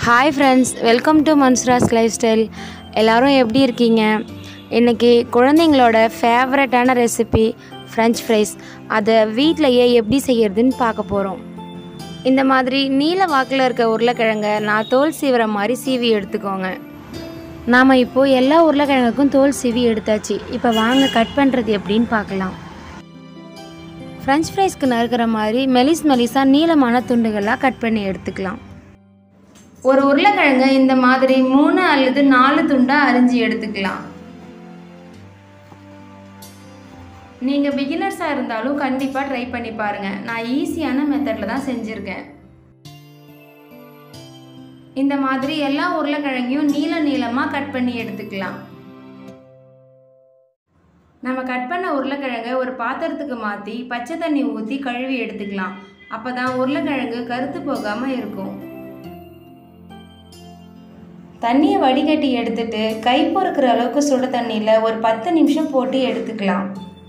hi friends welcome to Mansura's life style எல்லோரும் எப்படி இருக்கீங்க இன்றைக்கி குழந்தைங்களோட ஃபேவரட்டான ரெசிபி ஃப்ரெஞ்ச் ஃப்ரைஸ் அதை வீட்டிலையே எப்படி செய்யறதுன்னு பார்க்க போகிறோம் இந்த மாதிரி நீல வாக்கில் இருக்க உருளைக்கிழங்க நான் தோல் சீவுற மாதிரி சீவி எடுத்துக்கோங்க நாம் இப்போது எல்லா உருளைக்கிழங்குக்கும் தோல் சீவி எடுத்தாச்சு இப்போ வாங்க கட் பண்ணுறது எப்படின்னு பார்க்கலாம் ஃப்ரெஞ்ச் ஃப்ரைஸ்க்கு நறுக்கிற மாதிரி மெலிஸ் மெலிஸாக நீளமான துண்டுகளாக கட் பண்ணி எடுத்துக்கலாம் ஒரு உருளைக்கிழங்க இந்த மாதிரி மூணு அல்லது நாலு துண்டாக அரிஞ்சு எடுத்துக்கலாம் நீங்கள் பிகினர்ஸாக இருந்தாலும் கண்டிப்பாக ட்ரை பண்ணி பாருங்கள் நான் ஈஸியான மெத்தடில் தான் செஞ்சுருக்கேன் இந்த மாதிரி எல்லா உருளைக்கிழங்கையும் நீள நீளமாக கட் பண்ணி எடுத்துக்கலாம் நம்ம கட் பண்ண உருளைக்கிழங்கை ஒரு பாத்திரத்துக்கு மாற்றி பச்சை தண்ணி ஊற்றி கழுவி எடுத்துக்கலாம் அப்போ தான் உருளைக்கிழங்கு கருத்து போகாமல் இருக்கும் தண்ணியை வடிகட்டி எடுத்துட்டு கை பொறுக்கிற அளவுக்கு சுட தண்ணியில் ஒரு பத்து நிமிஷம் போட்டு எடுத்துக்கலாம்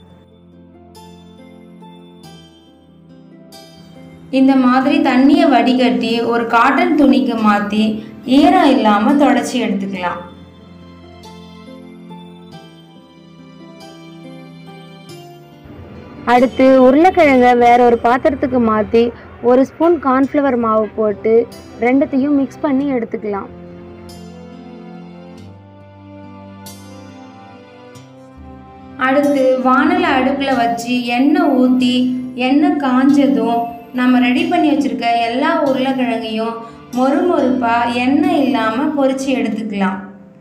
இந்த மாதிரி தண்ணியை வடிகட்டி ஒரு காட்டன் துணிக்கு மாற்றி ஈரம் இல்லாமல் தொடச்சி எடுத்துக்கலாம் அடுத்து உருளைக்கிழங்க வேற ஒரு பாத்திரத்துக்கு மாற்றி ஒரு ஸ்பூன் கார்ன்ஃப்ளவர் மாவு போட்டு ரெண்டுத்தையும் மிக்ஸ் பண்ணி எடுத்துக்கலாம் அடுத்து வானலை அடுப்பில் வச்சு எண்ணெய் ஊற்றி எண்ணெய் காஞ்சதும் நம்ம ரெடி பண்ணி வச்சுருக்க எல்லா உருளைக்கிழங்கையும் மொறு மொறுப்பாக எண்ணெய் இல்லாமல் பொரிச்சு எடுத்துக்கலாம்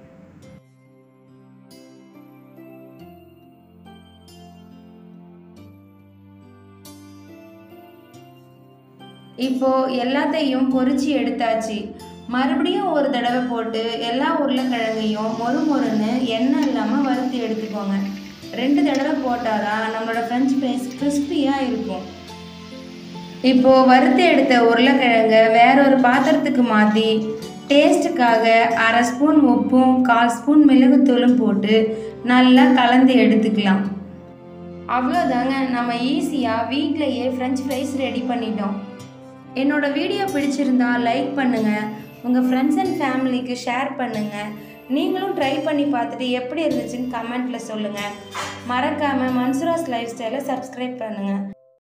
இப்போ எல்லாத்தையும் பொரிச்சு எடுத்தாச்சு மறுபடியும் ஒரு தடவை போட்டு எல்லா உருளைக்கிழங்கையும் மொறு மொறுன்னு எண்ணெய் இல்லாமல் வறுத்து எடுத்துக்கோங்க ரெண்டு தடவை போட்டால் தான் நம்மளோட ஃப்ரெஞ்ச் ஃப்ரைஸ் கிறிஸ்பியாக இருக்கும் இப்போது வறுத்து எடுத்த உருளைக்கிழங்க வேற ஒரு பாத்திரத்துக்கு மாற்றி டேஸ்ட்டுக்காக அரை ஸ்பூன் உப்பும் கால் ஸ்பூன் மிளகுத்தூளும் போட்டு நல்லா கலந்து எடுத்துக்கலாம் அவ்வளோதாங்க நம்ம ஈஸியாக வீட்டிலையே ஃப்ரெஞ்ச் ஃப்ரைஸ் ரெடி பண்ணிட்டோம் என்னோட வீடியோ பிடிச்சிருந்தா லைக் பண்ணுங்கள் உங்கள் ஃப்ரெண்ட்ஸ் அண்ட் ஃபேமிலிக்கு ஷேர் பண்ணுங்கள் நீங்களும் ட்ரை பண்ணி பார்த்துட்டு எப்படி இருந்துச்சுன்னு கமெண்ட்டில் சொல்லுங்கள் மறக்காமல் மன்சுராஸ் லைஃப் ஸ்டைலை சப்ஸ்கிரைப் பண்ணுங்கள்